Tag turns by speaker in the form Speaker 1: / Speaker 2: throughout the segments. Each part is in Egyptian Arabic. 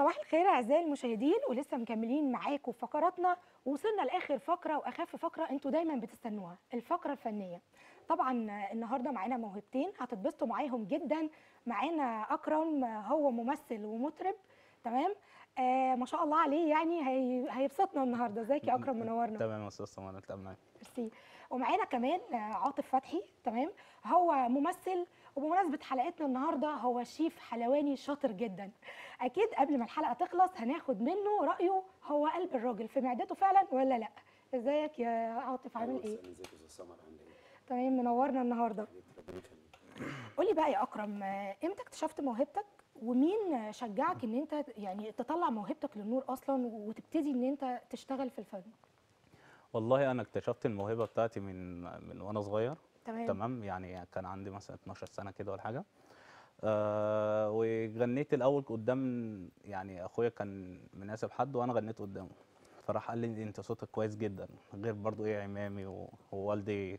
Speaker 1: صباح الخير اعزائي المشاهدين ولسه مكملين معاكم في فقراتنا وصلنا لاخر فقره واخف فقره انتوا دايما بتستنوها الفقره الفنيه طبعا النهارده معانا موهبتين هتتبسطوا معاهم جدا معانا اكرم هو ممثل ومطرب تمام آه ما شاء الله عليه يعني هي... هيبسطنا النهارده ازيك يا اكرم منورنا
Speaker 2: تمام يا استاذ سمر انت معاك
Speaker 1: ميرسي ومعانا كمان آه، عاطف فتحي تمام هو ممثل وبمناسبه حلقتنا النهارده هو شيف حلواني شاطر جدا اكيد قبل ما الحلقه تخلص هناخد منه رايه هو قلب الراجل في معدته فعلا ولا لا ازيك يا عاطف عامل ايه
Speaker 3: ازيك يا استاذ سمر عامل ايه؟
Speaker 1: تمام منورنا النهارده
Speaker 3: ربنا يخليك
Speaker 1: قولي بقى يا اكرم آه، امتى اكتشفت موهبتك ومين آه، شجعك ان انت يعني تطلع موهبتك للنور اصلا وتبتدي ان انت تشتغل في الفن
Speaker 2: والله انا اكتشفت الموهبه بتاعتي من من وانا صغير
Speaker 1: تمام
Speaker 2: تمام يعني كان عندي مثلا 12 سنه كده ولا حاجه آه وغنيت الاول قدام يعني اخويا كان مناسب حد وانا غنيت قدامه فراح قال لي انت صوتك كويس جدا غير برضو ايه عمامي و- ووالدي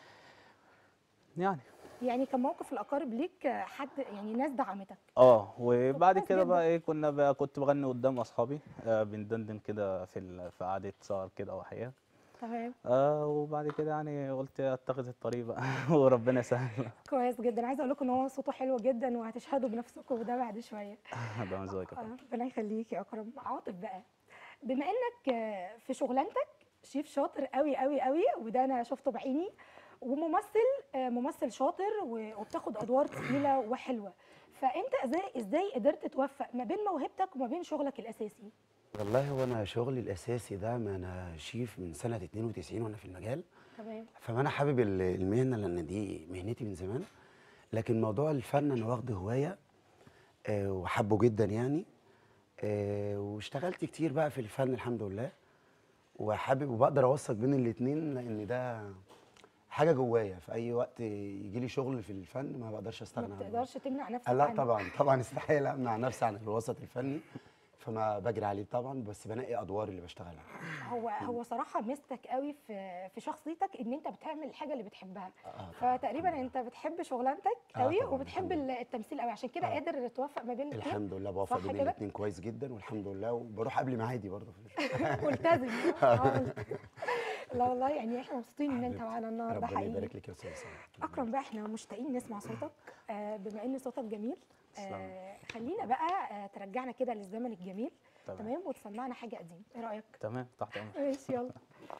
Speaker 2: يعني
Speaker 1: يعني كان موقف الاقارب ليك آه، حد يعني ناس دعمتك
Speaker 2: اه وبعد
Speaker 1: كويس
Speaker 2: كده
Speaker 1: جدا.
Speaker 2: بقى ايه كنا بقى كنت بغني قدام اصحابي آه بندندن كده في ال- في قعده سهر كده وحياه
Speaker 1: تمام
Speaker 2: آه وبعد كده يعني قلت اتخذ الطريق بقى وربنا يسهل
Speaker 1: كويس جدا عايزه اقول لكم ان هو صوته حلو جدا وهتشهدوا بنفسكم وده بعد شويه
Speaker 2: ده من ذوقك يا فندم.
Speaker 1: آه، ربنا يخليك يا اكرم عاطف بقى بما انك آه، في شغلانتك شيف شاطر قوي قوي قوي وده انا شفته بعيني وممثل آه، ممثل شاطر و- وبتاخد ادوار تقيله وحلوه فانت ازاي ازاي قدرت توفق ما بين موهبتك وما بين شغلك الاساسي
Speaker 3: والله هو انا شغلي الاساسي ده ما انا شيف من سنه 92 وانا في المجال
Speaker 1: تمام
Speaker 3: فما انا حابب ال- المهنه لان دي مهنتي من زمان لكن موضوع الفن انا واخده هوايه آه، وحبه جدا يعني آه، واشتغلت كتير بقى في الفن الحمد لله وحابب وبقدر اوثق بين الاتنين لان ده حاجه جوايا في اي وقت يجي لي شغل في الفن ما بقدرش
Speaker 1: ما
Speaker 3: استغنى عنه
Speaker 1: بتقدرش تمنع نفسك
Speaker 3: لا
Speaker 1: عنه.
Speaker 3: طبعا طبعا استحيل امنع نفسي عن الوسط الفني فما بجري عليه طبعا بس بنقي ادوار اللي بشتغلها
Speaker 1: هو هو صراحه مستك قوي في في شخصيتك ان انت بتعمل الحاجه اللي بتحبها
Speaker 3: آه،
Speaker 1: فتقريبا انت بتحب شغلانتك
Speaker 3: آه،
Speaker 1: قوي
Speaker 3: طبعاً،
Speaker 1: وبتحب
Speaker 3: الحمد لله.
Speaker 1: التمثيل قوي عشان كده
Speaker 3: آه.
Speaker 1: قادر توفق ما بين الاثنين
Speaker 3: الحمد لله بوفق
Speaker 1: صح
Speaker 3: بين
Speaker 1: كده؟
Speaker 3: الاثنين كويس جدا والحمد لله وبروح قبل ميعادي برضه في الشغل
Speaker 1: ملتزم آه. لا والله يعني احنا مبسوطين ان انت
Speaker 3: حبيبتي.
Speaker 1: معانا النهارده
Speaker 3: ربنا
Speaker 1: حقيقي
Speaker 3: يبارك لك يا استاذ سامي
Speaker 1: اكرم بقى احنا مشتاقين نسمع صوتك آه بما ان صوتك جميل
Speaker 2: تسلم.
Speaker 1: آه خلينا بقى آه ترجعنا كده للزمن الجميل
Speaker 2: تمام.
Speaker 1: تمام وتسمعنا حاجه قديمه ايه رايك
Speaker 2: تمام تحت امرك
Speaker 1: ماشي يلا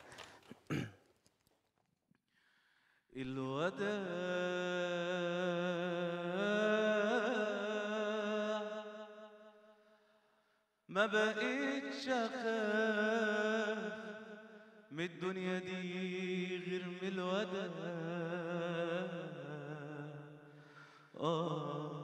Speaker 4: الوداع ما بقيتش اخاف من الدنيا دي غير من الوداع آه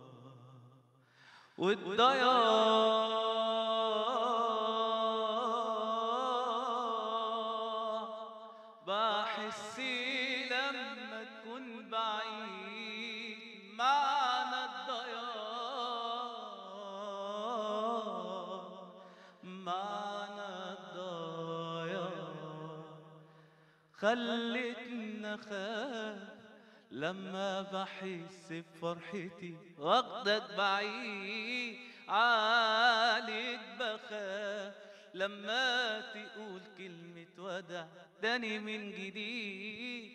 Speaker 4: والضياع بحس لما تكون بعيد معنى الضياع معنى الضياع خلتنا خاف لما بحس بفرحتي واخدك بعيد عليك بخاف لما تقول كلمة وداع داني من جديد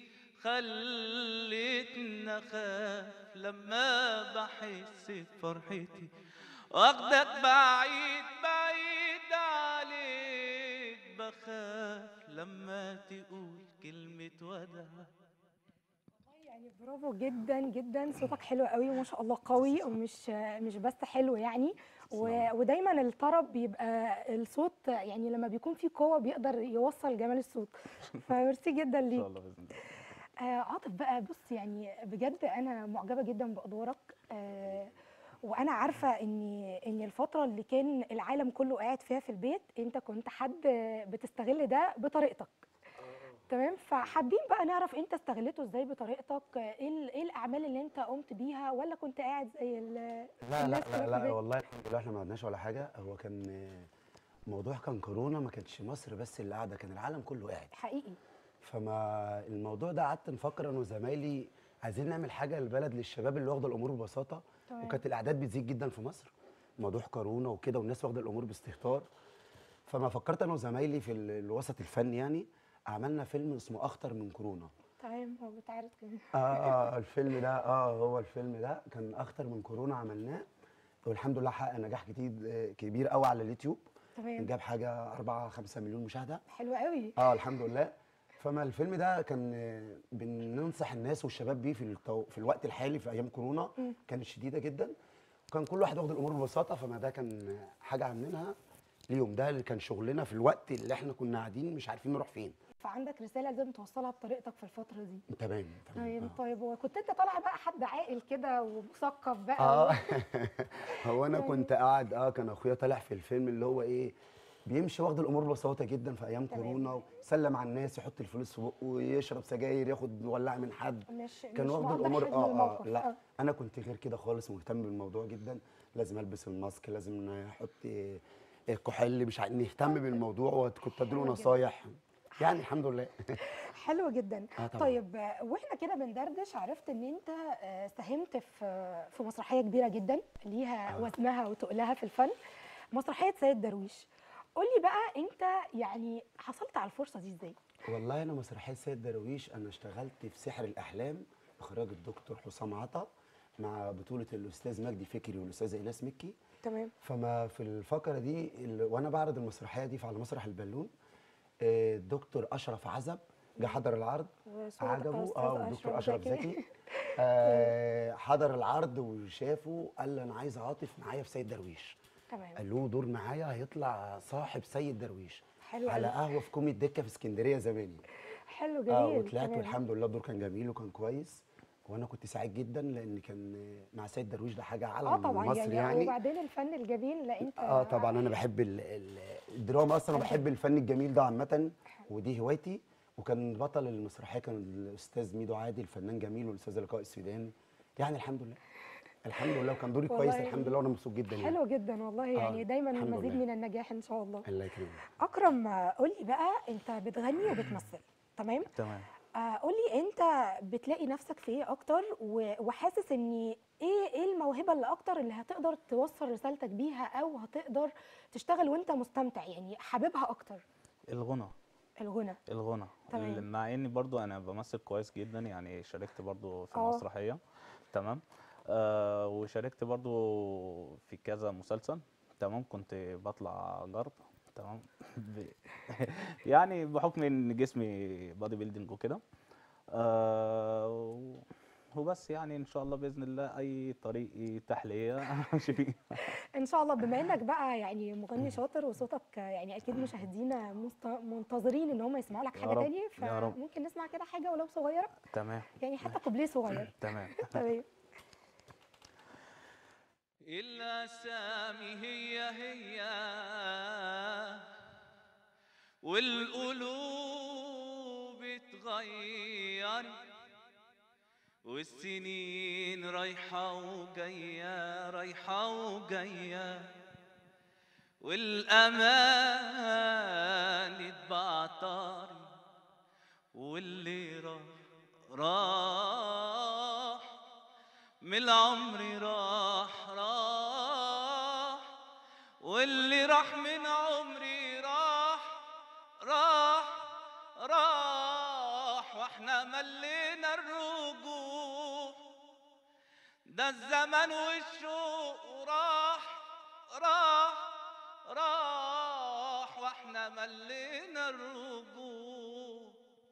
Speaker 4: خلتنا خاف لما بحس بفرحتي واخدك بعيد بعيد عليك بخاف لما تقول كلمة وداع
Speaker 1: يعني برافو جدا جدا صوتك حلو قوي وما شاء الله قوي ومش مش بس حلو يعني و... ودايما الطرب بيبقى الصوت يعني لما بيكون فيه قوه بيقدر يوصل جمال الصوت فميرسي جدا
Speaker 2: ان
Speaker 1: ليك
Speaker 2: شاء الله باذن الله
Speaker 1: آه عاطف بقى بص يعني بجد انا معجبه جدا بادوارك آه وانا عارفه ان ان الفتره اللي كان العالم كله قاعد فيها في البيت انت كنت حد بتستغل ده بطريقتك تمام فحابين بقى نعرف انت استغلته ازاي بطريقتك ايه ال- ايه الاعمال اللي انت قمت بيها ولا كنت قاعد زي ال-
Speaker 3: لا
Speaker 1: الناس
Speaker 3: لا
Speaker 1: كده
Speaker 3: لا,
Speaker 1: في
Speaker 3: لا
Speaker 1: البيت؟
Speaker 3: والله الحمد لله احنا ما قعدناش ولا حاجه هو كان آه، الموضوع كان كورونا ما كانتش مصر بس اللي قاعده كان العالم كله قاعد
Speaker 1: حقيقي
Speaker 3: فما الموضوع ده قعدت نفكر انا وزمايلي عايزين نعمل حاجه للبلد للشباب اللي واخده الامور ببساطه
Speaker 1: تمام.
Speaker 3: وكانت الاعداد بتزيد جدا في مصر موضوع كورونا وكده والناس واخده الامور باستهتار فما فكرت انا وزمايلي في ال- الوسط الفني يعني عملنا فيلم اسمه اخطر من كورونا
Speaker 1: تمام هو بتعرض كده
Speaker 3: اه اه الفيلم ده اه هو الفيلم ده كان اخطر من كورونا عملناه والحمد لله حقق نجاح جديد آه، كبير قوي على اليوتيوب
Speaker 1: تمام
Speaker 3: جاب حاجه 4 5 مليون مشاهده
Speaker 1: حلو قوي
Speaker 3: اه الحمد لله فما الفيلم ده كان آه، بننصح الناس والشباب بيه في التو... في الوقت الحالي في ايام كورونا
Speaker 1: مم.
Speaker 3: كانت شديده جدا وكان كل واحد واخد الامور ببساطه فما ده كان آه، حاجه عاملينها ليهم ده اللي كان شغلنا في الوقت اللي احنا كنا قاعدين مش عارفين نروح فين
Speaker 1: فعندك رساله لازم توصلها بطريقتك في الفتره دي
Speaker 3: تمام تمام
Speaker 1: طيب
Speaker 3: آه.
Speaker 1: طيب وكنت انت طالع بقى حد عاقل كده ومثقف بقى
Speaker 3: اه
Speaker 1: و-
Speaker 3: هو انا
Speaker 1: يعني-
Speaker 3: كنت قاعد اه كان اخويا طالع في الفيلم اللي هو ايه بيمشي واخد الامور ببساطه جدا في ايام
Speaker 1: تمام.
Speaker 3: كورونا وسلم على الناس يحط الفلوس في بقه يشرب سجاير ياخد ولعه من حد
Speaker 1: مش
Speaker 3: كان
Speaker 1: مش
Speaker 3: واخد
Speaker 1: مقدر
Speaker 3: الامور
Speaker 1: حجم
Speaker 3: اه اه
Speaker 1: الموقف.
Speaker 3: لا انا كنت غير كده خالص مهتم بالموضوع جدا لازم البس الماسك لازم احط إيه، الكحول مش عارف نهتم بالموضوع وكنت اديله
Speaker 1: حلو جدا.
Speaker 3: نصايح يعني الحمد لله
Speaker 1: حلو جدا
Speaker 3: آه طبعا.
Speaker 1: طيب آه، واحنا كده بندردش عرفت ان انت آه، ساهمت في في مسرحيه كبيره جدا ليها
Speaker 3: آه.
Speaker 1: وزنها وتقلها في الفن مسرحيه سيد درويش قولي بقى انت يعني حصلت على الفرصه دي ازاي
Speaker 3: والله انا مسرحيه سيد درويش انا اشتغلت في سحر الاحلام اخراج الدكتور حسام عطا مع بطوله الاستاذ مجدي فكري والاستاذ ايلاس مكي
Speaker 1: تمام
Speaker 3: فما في الفقره دي ال- وانا بعرض المسرحيه دي على مسرح البالون آه، الدكتور اشرف عزب جه حضر العرض
Speaker 1: وصوتك
Speaker 3: عجبه
Speaker 1: أستاذ
Speaker 3: اه والدكتور اشرف زكي آه، حضر العرض وشافه قال لي انا عايز عاطف معايا في سيد درويش
Speaker 1: تمام
Speaker 3: قال له دور معايا هيطلع صاحب سيد درويش
Speaker 1: حلو
Speaker 3: على
Speaker 1: قوي
Speaker 3: قهوه في كومي الدكه في اسكندريه زمان
Speaker 1: حلو جميل
Speaker 3: اه وطلعت
Speaker 1: تمام.
Speaker 3: والحمد لله الدور كان جميل وكان كويس وانا كنت سعيد جدا لان كان مع سيد درويش ده حاجه علم
Speaker 1: اه طبعا
Speaker 3: مصر
Speaker 1: يعني,
Speaker 3: يعني
Speaker 1: وبعدين الفن الجميل لا انت
Speaker 3: اه طبعا انا بحب ال- ال- الدراما اصلا وبحب الفن الجميل ده عامه ودي هوايتي وكان بطل المسرحيه كان الاستاذ ميدو عادل فنان جميل والاستاذ لقاء السوداني يعني الحمد لله الحمد لله وكان دوري كويس
Speaker 1: والله
Speaker 3: الحمد لله وانا مبسوط جدا يعني
Speaker 1: حلو جدا والله يعني دايما
Speaker 3: الحمد
Speaker 1: مزيد
Speaker 3: لله.
Speaker 1: من النجاح ان شاء الله
Speaker 3: الله يكرمك
Speaker 1: اكرم آه، قولي بقى انت بتغني وبتمثل تمام
Speaker 2: تمام
Speaker 1: آه قولي انت بتلاقي نفسك في ايه اكتر و- وحاسس ان ايه ايه الموهبه اللي اكتر اللي هتقدر توصل رسالتك بيها او هتقدر تشتغل وانت مستمتع يعني حاببها اكتر
Speaker 2: الغنى
Speaker 1: الغنى
Speaker 2: الغنى
Speaker 1: تمام.
Speaker 2: ال- مع اني برضو انا بمثل كويس جدا يعني شاركت برضو في
Speaker 1: آه.
Speaker 2: مسرحيه تمام آه وشاركت برضو في كذا مسلسل تمام كنت بطلع جرب تمام ب- يعني بحكم ان جسمي بادي بيلدينج وكده آه و- وبس يعني ان شاء الله باذن الله اي طريق يتاح ليا امشي فيه
Speaker 1: ان شاء الله بما انك بقى يعني مغني شاطر وصوتك يعني اكيد مشاهدينا مست- منتظرين ان هم يسمعوا لك
Speaker 2: يا
Speaker 1: حاجه
Speaker 2: رب،
Speaker 1: تانية
Speaker 2: يا رب.
Speaker 1: فممكن نسمع كده حاجه ولو صغيره
Speaker 2: تمام
Speaker 1: يعني حتى كوبليه صغير
Speaker 2: تمام
Speaker 1: تمام
Speaker 4: الأسامي هي هي والقلوب اتغير والسنين رايحة وجاية رايحة وجاية والأمان اتبعتر واللي راح راح من العمر راح راح واللي راح من عمري راح راح راح واحنا ملينا الرجوع ده الزمن والشوق راح راح راح واحنا ملينا الرجوع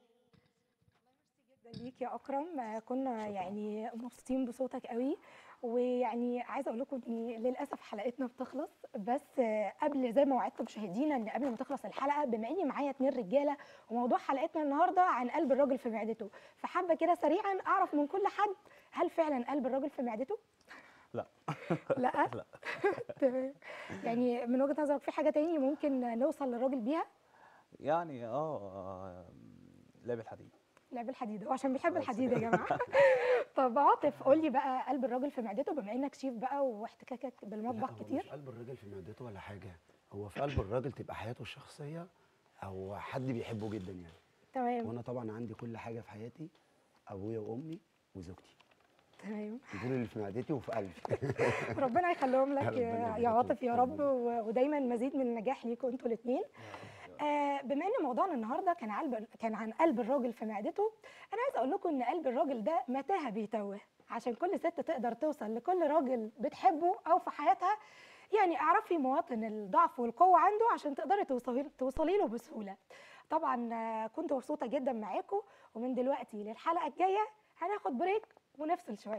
Speaker 1: جدا ليك يا اكرم آه، كنا يعني مبسوطين بصوتك قوي ويعني عايزه اقول لكم ان للاسف حلقتنا بتخلص بس آه، قبل زي ما وعدت مشاهدينا ان قبل ما تخلص الحلقه بما اني معايا اتنين رجاله وموضوع حلقتنا النهارده عن قلب الراجل في معدته فحابه كده سريعا اعرف من كل حد هل فعلا قلب الراجل في معدته
Speaker 2: لا
Speaker 1: لا
Speaker 2: لا
Speaker 1: تمام يعني من وجهه نظرك في حاجه تاني ممكن نوصل للراجل بيها
Speaker 2: يعني اه آه، لعب الحديد
Speaker 1: لعب الحديد هو عشان بيحب
Speaker 2: بس
Speaker 1: الحديد يا جماعه طب عاطف قول لي بقى قلب الراجل في معدته بما انك شيف بقى واحتكاكك بالمطبخ
Speaker 3: لا، هو مش
Speaker 1: كتير
Speaker 3: قلب الراجل في معدته ولا حاجه هو في قلب الراجل تبقى حياته الشخصيه او حد بيحبه جدا يعني
Speaker 1: تمام
Speaker 3: وانا طبعا عندي كل حاجه في حياتي ابويا وامي وزوجتي
Speaker 1: تمام
Speaker 3: دول اللي في معدتي وفي قلبي
Speaker 1: ربنا يخليهم لك
Speaker 3: ربنا
Speaker 1: يا
Speaker 3: يبارك
Speaker 1: يا
Speaker 3: لك.
Speaker 1: عاطف يا رب و- ودايما مزيد من النجاح ليكوا انتوا الاثنين آه بما ان موضوعنا النهارده كان قلب كان عن قلب الراجل في معدته انا عايزه اقول لكم ان قلب الراجل ده متاهه بيتوه عشان كل ست تقدر توصل لكل راجل بتحبه او في حياتها يعني اعرفي مواطن الضعف والقوه عنده عشان تقدري توصلي توصلي له بسهوله طبعا آه، كنت مبسوطه جدا معاكم ومن دلوقتي للحلقه الجايه هناخد بريك ونفصل شويه